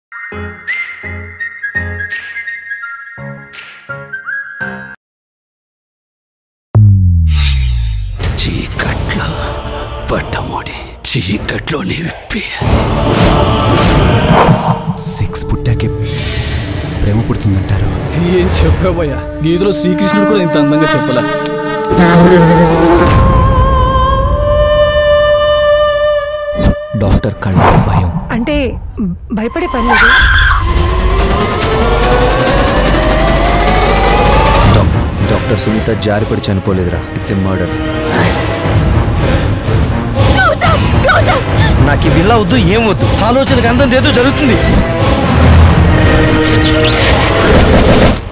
చీకట్లో పట్టమోడి చీకట్లోనే విప్పి సిక్స్ పుట్టాకే ప్రేమ పుడుతుందంటారు ఏం చెప్పావయ్యా గీతలో శ్రీకృష్ణుడు కూడా ఇంత అందంగా చెప్పలే డాక్టర్ కళ్ళ భయం అంటే భయపడే పని లేదు డాక్టర్ సునీత జారిపడి చనిపోలేదురా ఇట్స్ ఎ మర్డర్ నాకు ఈ విల్లా వద్దు ఏం వద్దు ఆలోచనకు అందం ఏదో జరుగుతుంది